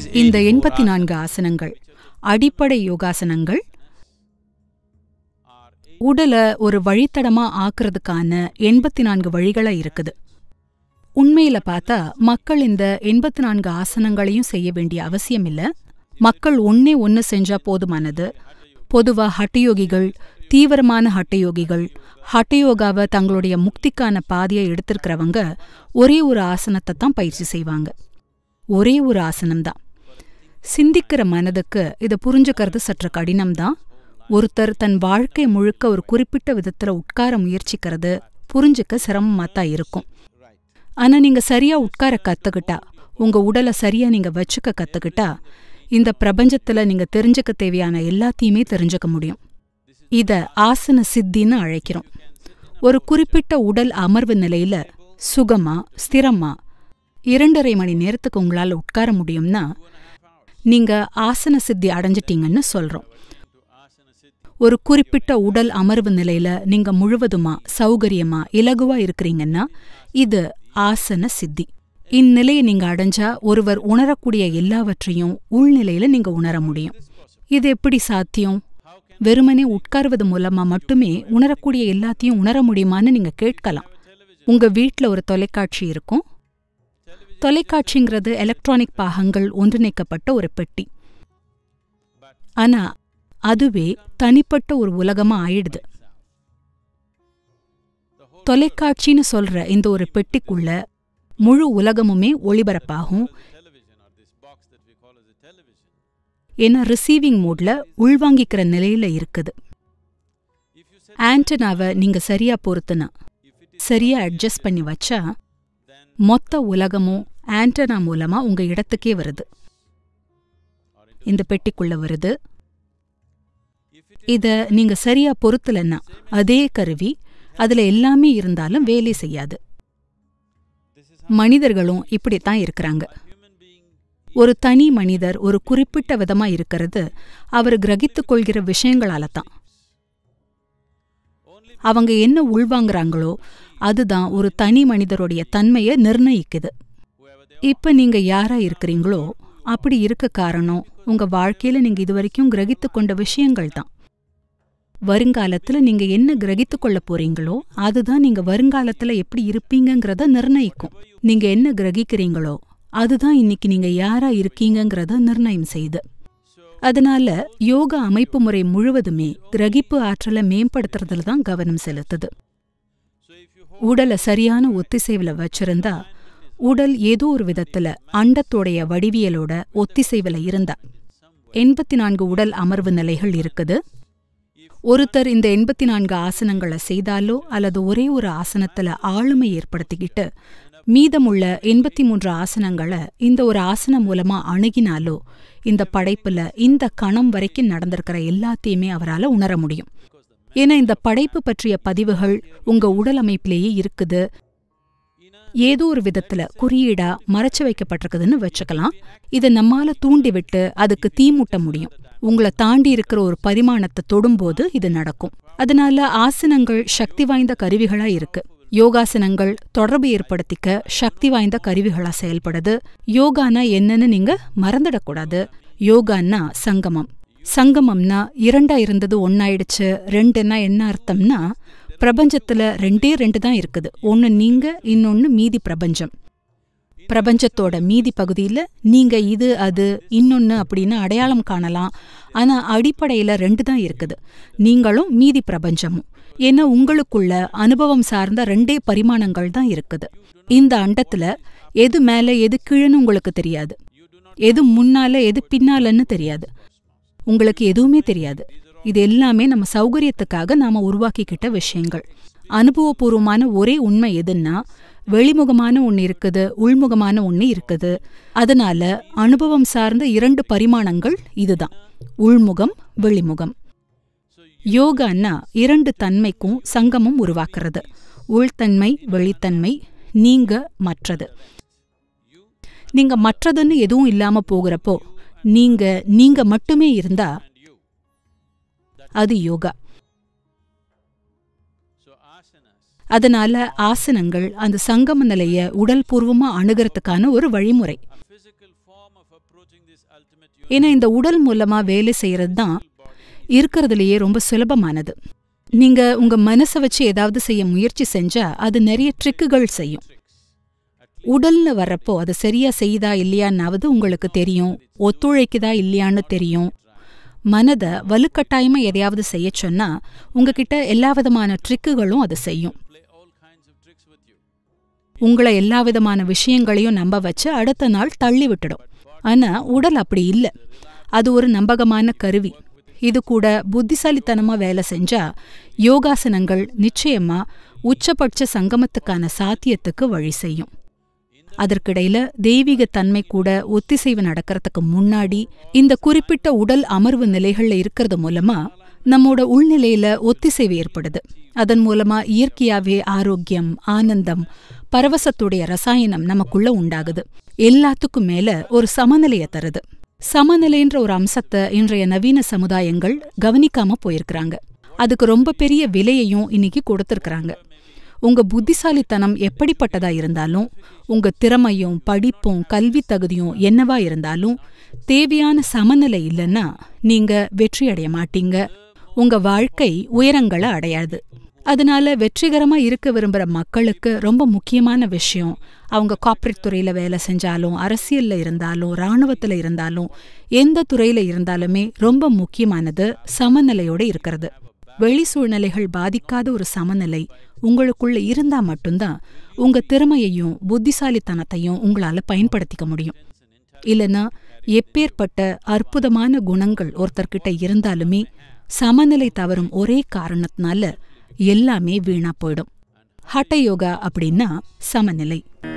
இந்த எண்பத்தி நான்கு ஆசனங்கள் அடிப்படை யோகாசனங்கள் உடலை ஒரு வழித்தடமா ஆக்குறதுக்கான எண்பத்தி நான்கு வழிகளா இருக்குது உண்மையில பார்த்தா மக்கள் இந்த எண்பத்தி நான்கு ஆசனங்களையும் செய்ய வேண்டிய அவசியம் இல்ல மக்கள் ஒன்னே ஒன்னு செஞ்சா போதுமானது பொதுவா ஹட்டயோகிகள் தீவிரமான ஹட்டயோகிகள் ஹட்டயோகாவை தங்களுடைய முக்திக்கான பாதையை எடுத்திருக்கிறவங்க ஒரே ஒரு ஆசனத்தை தான் பயிற்சி செய்வாங்க ஒரே ஒரு ஆசனம்தான் சிந்திக்கிற மனதுக்கு இதை புரிஞ்சுக்கிறது சற்று கடினம்தான் ஒருத்தர் தன் வாழ்க்கை முழுக்க ஒரு குறிப்பிட்ட விதத்துல உட்கார முயற்சிக்கிறது புரிஞ்சுக்க சிரமமா தான் இருக்கும் ஆனா நீங்க சரியா உட்கார கத்துக்கிட்டா உங்க உடலை சரியா நீங்க வச்சுக்க கத்துக்கிட்டா இந்த பிரபஞ்சத்துல நீங்க தெரிஞ்சுக்க தேவையான எல்லாத்தையுமே தெரிஞ்சுக்க முடியும் இத ஆசன சித்தின்னு அழைக்கிறோம் ஒரு குறிப்பிட்ட உடல் அமர்வு நிலையில சுகமா ஸ்திரமா இரண்டரை மணி நேரத்துக்கு உங்களால உட்கார முடியும்னா நீங்க ஆசன சித்தி அடைஞ்சிட்டீங்கன்னு சொல்றோம் ஒரு குறிப்பிட்ட உடல் அமர்வு நிலையில நீங்க முழுவதுமா சௌகரியமா இலகுவா இருக்கிறீங்கன்னா இது ஆசன சித்தி இந்நிலையை நீங்க அடைஞ்சா ஒருவர் உணரக்கூடிய எல்லாவற்றையும் உள்நிலையில நீங்க உணர முடியும் இது எப்படி சாத்தியம் வெறுமனே உட்கார்வது மூலமா மட்டுமே உணரக்கூடிய எல்லாத்தையும் உணர முடியுமான்னு நீங்க கேட்கலாம் உங்க வீட்ல ஒரு தொலைக்காட்சி இருக்கும் தொலைக்காட்சிங்கிறது எலக்ட்ரானிக் பாகங்கள் ஒன்றிணைக்கப்பட்ட ஒரு பெட்டி ஆனா அதுவே தனிப்பட்ட ஒரு உலகமா ஆயிடுது தொலைக்காட்சின்னு சொல்ற இந்த ஒரு பெட்டிக்குள்ள முழு உலகமுமே ஒளிபரப்பாகும் ஏன்னா ரிசீவிங் மோட்ல உள்வாங்கிக்கிற நிலையில இருக்குது ஆண்டனாவை நீங்க சரியா பொருத்துனா சரியா அட்ஜஸ்ட் பண்ணி வச்சா மொத்த உலகமும் ஆண்டனா மூலமா உங்க இடத்துக்கே வருது இந்த பெட்டிக்குள்ள வருது இத நீங்க சரியா பொருத்தலன்னா அதே கருவி அதுல எல்லாமே இருந்தாலும் வேலை செய்யாது மனிதர்களும் இப்படித்தான் இருக்கிறாங்க ஒரு தனி மனிதர் ஒரு குறிப்பிட்ட விதமா இருக்கிறது அவர் கிரகித்துக் கொள்கிற விஷயங்களால தான் அவங்க என்ன உள்வாங்குறாங்களோ அதுதான் ஒரு தனி மனிதருடைய தன்மையை நிர்ணயிக்குது இப்ப நீங்க யாரா இருக்கிறீங்களோ அப்படி இருக்க காரணம் உங்க வாழ்க்கையில நீங்க இதுவரைக்கும் கிரகித்து கொண்ட விஷயங்கள் தான் வருங்காலத்துல நீங்க என்ன கிரகித்து கொள்ள போறீங்களோ அதுதான் நீங்க வருங்காலத்துல எப்படி இருப்பீங்கங்கிறத நிர்ணயிக்கும் நீங்க என்ன கிரகிக்கிறீங்களோ அதுதான் இன்னைக்கு நீங்க யாரா இருக்கீங்கங்கிறத நிர்ணயம் செய்யுது அதனால யோகா அமைப்பு முறை முழுவதுமே கிரகிப்பு ஆற்றலை மேம்படுத்துறதுல தான் கவனம் செலுத்துது உடலை சரியான ஒத்திசைவுல வச்சிருந்தா உடல் ஏதோ ஒரு விதத்துல அண்டத்தோடைய வடிவியலோட ஒத்திசைவுல இருந்தா எண்பத்தி நான்கு உடல் அமர்வு நிலைகள் இருக்குது ஒருத்தர் இந்த எண்பத்தி நான்கு ஆசனங்களை செய்தாலோ அல்லது ஒரே ஒரு ஆசனத்துல ஆளுமை ஏற்படுத்திக்கிட்டு மீதமுள்ள எண்பத்தி மூன்று ஆசனங்களை இந்த ஒரு ஆசனம் மூலமா அணுகினாலோ இந்த படைப்புல இந்த கணம் வரைக்கும் நடந்திருக்கிற எல்லாத்தையுமே அவரால உணர முடியும் ஏன்னா இந்த படைப்பு பற்றிய பதிவுகள் உங்க உடல் அமைப்பிலேயே இருக்குது ஏதோ ஒரு விதத்துல குறியீடா மறைச்சு வைக்கப்பட்டிருக்குதுன்னு வச்சுக்கலாம் இதை நம்மால தூண்டி விட்டு அதுக்கு தீமூட்ட முடியும் உங்களை தாண்டி இருக்கிற ஒரு பரிமாணத்தை தொடும்போது இது நடக்கும் அதனால ஆசனங்கள் சக்தி வாய்ந்த கருவிகளா இருக்கு யோகாசனங்கள் தொடர்பு ஏற்படுத்திக்க சக்தி வாய்ந்த கருவிகளா செயல்படுது யோகானா என்னன்னு நீங்க மறந்துடக்கூடாது யோகான்னா சங்கமம் சங்கமம்னா இரண்டா இருந்தது ஒன்னாயிடுச்சு ரெண்டுன்னா என்ன அர்த்தம்னா பிரபஞ்சத்துல ரெண்டே ரெண்டு தான் இருக்குது ஒன்னு நீங்க இன்னொன்னு மீதி பிரபஞ்சம் பிரபஞ்சத்தோட மீதி பகுதியில நீங்க இது அது இன்னொன்னு அப்படின்னு அடையாளம் காணலாம் ஆனா அடிப்படையில ரெண்டு தான் இருக்குது நீங்களும் மீதி பிரபஞ்சமும் ஏன்னா உங்களுக்குள்ள அனுபவம் சார்ந்த ரெண்டே பரிமாணங்கள் தான் இருக்குது இந்த அண்டத்துல எது மேல எது கீழன்னு உங்களுக்கு தெரியாது எது முன்னால எது பின்னாலன்னு தெரியாது உங்களுக்கு எதுவுமே தெரியாது இது எல்லாமே நம்ம சௌகரியத்துக்காக நாம உருவாக்கிக்கிட்ட விஷயங்கள் அனுபவபூர்வமான ஒரே உண்மை எதுன்னா வெளிமுகமான ஒன்று இருக்குது உள்முகமான ஒன்று இருக்குது அதனால அனுபவம் சார்ந்த இரண்டு பரிமாணங்கள் இதுதான் உள்முகம் வெளிமுகம் யோகான்னா இரண்டு தன்மைக்கும் சங்கமம் உருவாக்குறது உள்தன்மை வெளித்தன்மை நீங்க மற்றது நீங்க மற்றதுன்னு எதுவும் இல்லாம போகிறப்போ நீங்க நீங்க மட்டுமே இருந்தா அது யோகா அதனால ஆசனங்கள் அந்த சங்கம நிலைய உடல் பூர்வமா அணுகிறதுக்கான ஒரு வழிமுறை physical form of approaching this ஏன்னா இந்த உடல் மூலமா வேலை செய்யறது தான் இருக்கிறதுலயே ரொம்ப சுலபமானது நீங்க உங்க மனசை வச்சு ஏதாவது செய்ய முயற்சி செஞ்சா அது நிறைய ட்ரிக்குகள் செய்யும் உடல்னு வர்றப்போ அது சரியா செய்யுதா இல்லையான்னாவது உங்களுக்கு தெரியும் ஒத்துழைக்குதா இல்லையான்னு தெரியும் மனதை வலுக்கட்டாயமா எதையாவது செய்ய சொன்னா உங்ககிட்ட எல்லா விதமான ட்ரிக்குகளும் அது செய்யும் உங்களை எல்லா விதமான விஷயங்களையும் நம்ப வச்சு அடுத்த நாள் தள்ளி விட்டுடும் ஆனா உடல் அப்படி இல்லை அது ஒரு நம்பகமான கருவி இது கூட புத்திசாலித்தனமா வேலை செஞ்சா யோகாசனங்கள் நிச்சயமா உச்சபட்ச சங்கமத்துக்கான சாத்தியத்துக்கு வழி செய்யும் அதற்கிடையில தெய்வீக தன்மை கூட ஒத்திசைவு நடக்கிறதுக்கு முன்னாடி இந்த குறிப்பிட்ட உடல் அமர்வு நிலைகள்ல இருக்கிறது மூலமா நம்மோட உள்நிலையில ஒத்திசைவு ஏற்படுது அதன் மூலமா இயற்கையாவே ஆரோக்கியம் ஆனந்தம் பரவசத்துடைய ரசாயனம் நமக்குள்ள உண்டாகுது எல்லாத்துக்கும் மேல ஒரு சமநிலையை தருது சமநிலைன்ற ஒரு அம்சத்தை இன்றைய நவீன சமுதாயங்கள் கவனிக்காம போயிருக்கிறாங்க அதுக்கு ரொம்ப பெரிய விலையையும் இன்னைக்கு கொடுத்திருக்கிறாங்க உங்க புத்திசாலித்தனம் எப்படிப்பட்டதா இருந்தாலும் உங்க திறமையும் படிப்பும் கல்வி தகுதியும் என்னவா இருந்தாலும் தேவையான சமநிலை இல்லைன்னா நீங்க வெற்றி அடைய மாட்டீங்க உங்க வாழ்க்கை உயரங்களை அடையாது அதனால வெற்றிகரமா இருக்க விரும்புற மக்களுக்கு ரொம்ப முக்கியமான விஷயம் அவங்க கார்ப்பரேட் துறையில வேலை செஞ்சாலும் அரசியல்ல இருந்தாலும் ராணுவத்துல இருந்தாலும் எந்த துறையில இருந்தாலுமே ரொம்ப முக்கியமானது சமநிலையோட இருக்கிறது வெளி சூழ்நிலைகள் பாதிக்காத ஒரு சமநிலை உங்களுக்குள்ள இருந்தா மட்டும்தான் உங்க திறமையையும் புத்திசாலித்தனத்தையும் உங்களால பயன்படுத்திக்க முடியும் இல்லனா எப்பேற்பட்ட அற்புதமான குணங்கள் ஒருத்தர்கிட்ட இருந்தாலுமே சமநிலை தவறும் ஒரே காரணத்தினால எல்லாமே வீணா போயிடும் ஹட்ட யோகா அப்படின்னா சமநிலை